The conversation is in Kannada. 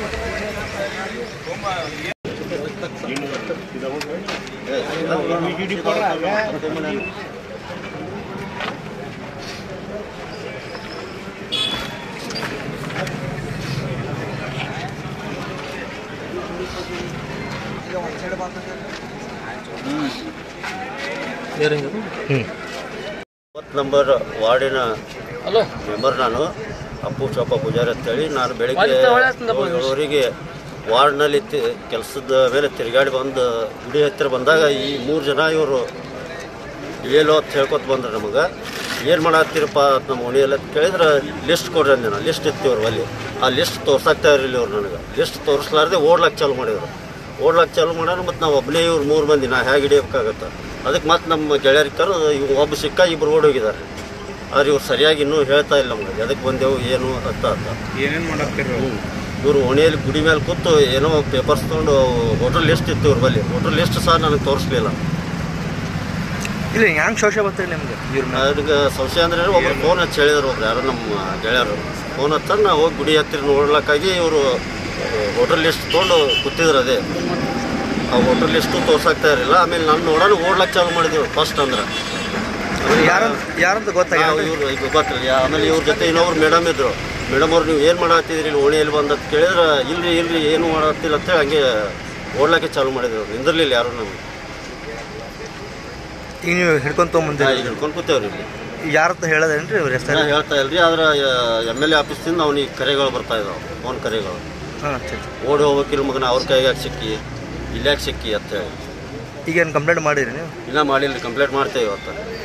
ಮೂವತ್ತು ನಂಬರ್ ವಾರ್ಡಿನ ಮೆಂಬರ್ ನಾನು ಅಪ್ಪು ಚೊಪ್ಪ ಪೂಜಾರಿ ಅಂತೇಳಿ ನಾನು ಬೆಳಿಗ್ಗೆ ಏಳುವರೆಗೆ ವಾರ್ಡ್ನಲ್ಲಿ ಕೆಲಸದ ಮೇಲೆ ತಿರುಗಾಡಿ ಬಂದು ಗುಡಿ ಹತ್ತಿರ ಬಂದಾಗ ಈ ಮೂರು ಜನ ಇವರು ಇವೇಲೋ ಅಂತ ಹೇಳ್ಕೊತ ಬಂದ್ರು ನಮಗೆ ಏನು ಮಾಡತ್ತೀರಪ್ಪ ಅಂತ ನಮ್ಮ ಓಣಿಯಲ್ಲಿ ಅಂತ ಕೇಳಿದ್ರೆ ಲಿಸ್ಟ್ ಕೊಡ್ರಿ ಅಂದೆ ನಾನು ಲಿಸ್ಟ್ ಇತ್ತು ಇವ್ರು ಅಲ್ಲಿ ಆ ಲಿಸ್ಟ್ ತೋರ್ಸಾಕ್ತಾ ಇರಲಿಲ್ಲ ಇವ್ರು ನನಗೆ ಲಿಸ್ಟ್ ತೋರಿಸ್ಲಾರ್ದೆ ಓಡ್ಲಾಕ್ ಚಾಲು ಮಾಡಿದ್ರು ಓಡ್ಲಾಕ್ ಚಾಲು ಮಾಡೋಣ ಮತ್ತು ನಾವು ಒಬ್ಬನೇ ಇವ್ರು ಮೂರು ಮಂದಿ ನಾ ಹೇಗೆ ಹಿಡಿಯೋಕ್ಕಾಗತ್ತೆ ಅದಕ್ಕೆ ಮತ್ತೆ ನಮ್ಮ ಗೆಳೆಯರಿಗೆ ಕರೆದು ಇವ್ ಒಬ್ಬ ಸಿಕ್ಕ ಇಬ್ಬರು ಓಡೋಗಿದ್ದಾರೆ ಆದ್ರೆ ಇವ್ರು ಸರಿಯಾಗಿ ಇನ್ನೂ ಹೇಳ್ತಾ ಇಲ್ಲ ನಮಗೆ ಎದಕ್ಕೆ ಬಂದೆವು ಏನು ಅಂತ ಅಂತ ಏನೇನ್ ಮಾಡತ್ತೀರಿ ಇವರು ಓಣಿಯಲ್ಲಿ ಗುಡಿ ಮೇಲೆ ಕೂತು ಏನೋ ಪೇಪರ್ಸ್ ತೊಗೊಂಡು ಹೋಟೆಲ್ ಲಿಸ್ಟ್ ಇತ್ತು ಇವ್ರ ಬಳಿ ಹೋಟೆಲ್ ಲಿಸ್ಟ್ ಸಹ ನನಗೆ ತೋರಿಸ್ಲಿಲ್ಲ ಇಲ್ಲ ಹೆಂಗ್ ಶೋಷ ಬರ್ತೀರಿ ನಿಮ್ಗೆ ಇವ್ರ ಮೇಲೆ? ಅದಕ್ಕೆ ಸಂಶಯ ಅಂದ್ರೆ ಒಬ್ರು ಫೋನ್ ಹಚ್ಚಿ ಹೇಳಿದ್ರು ಒಬ್ರು ಯಾರೋ ನಮ್ಮ ಗೆಳೆಯರು ಫೋನ್ ಹಚ್ಚ ನಾವು ಹೋಗಿ ಗುಡಿ ಹತ್ತಿರ ನೋಡ್ಲಕ್ಕಾಗಿ ಇವರು ಹೋಟೆಲ್ ಲಿಸ್ಟ್ ತೊಗೊಂಡು ಕೂತಿದ್ರು ಅದೇ ಆ ಹೋಟೆಲ್ ಲಿಸ್ಟು ತೋರ್ಸಾಕ್ತಾ ಇರಲಿಲ್ಲ ಆಮೇಲೆ ನಾನು ನೋಡೋಣ ಓಡ್ಲಕ್ಕೆ ಚಾಲು ಮಾಡಿದ್ರು ಫಸ್ಟ್ ಅಂದ್ರೆ ಯಾರಂತ ಯಾರಂತ ಗೊತ್ತಾಗಿಲ್ಲ ಇವರು ಈಗ ಗೊತ್ತಿಲ್ಲ ಆಮೇಲೆ ಇವ್ರ ಜೊತೆ ಇನ್ನೊಬ್ರು ಮೇಡಮ್ ಇದ್ರು ಮೇಡಮ್ ಅವ್ರು ನೀವು ಏನು ಮಾಡತ್ತಿದ್ರಿ ಇಲ್ಲಿ ಓಣಿಯಲ್ಲಿ ಬಂದು ಅಂತ ಕೇಳಿದ್ರೆ ಇಲ್ರಿ ಇಲ್ರಿ ಏನು ಮಾಡತ್ತಿಲ್ಲ ಅಂತೇಳಿ ಹಂಗೆ ಓಡ್ಲಕ್ಕೆ ಚಾಲು ಮಾಡಿದ್ರು ಅವ್ರು ನಿಂದಿರ್ಲಿಲ್ಲ ಯಾರು ನಮ್ಗೆ ಈಗ ನೀವು ಹಿಡ್ಕೊಂಡ್ ನಾ ತೊಗೊಂಬಂದಿರಿ ಈಗ ಹಿಡ್ಕೊಂಡು ಕೂತೇವ್ರಿ ಇಲ್ಲಿ ಯಾರಂತ ಹೇಳದೇನ್ರಿ ಇವ್ರ ಹೆಸರು ನಾ ಹೇಳ್ತಾ ಇಲ್ರಿ ಆದ್ರೆ ಎಮ್ ಎಲ್ ಎ ಆಫೀಸಿಂದ ಅವ್ನಿಗೆ ಕರೆಗಳು ಬರ್ತಾ ಇದಾವೆ ಫೋನ್ ಕರೆಗಳು ಹಾಂ ಸರಿ ಓಡಿ ಹೋಗ್ಬೇಕಿಲ್ಲ ಮಗನ ಅವ್ರ ಕೈಗಾಗ ಸಿಕ್ಕಿ ಇಲ್ಯಾಕೆ ಸಿಕ್ಕಿ ಅಂತ ಹೇಳಿ ಈಗೇನು ಕಂಪ್ಲೇಂಟ್ ಮಾಡಿರಿ ನೀವು ಇನ್ನೂ ಮಾಡಿಲ್ಲ ಕಂಪ್ಲೇಂಟ್ ಮಾಡ್ತೇವೆ ಇವತ್ತು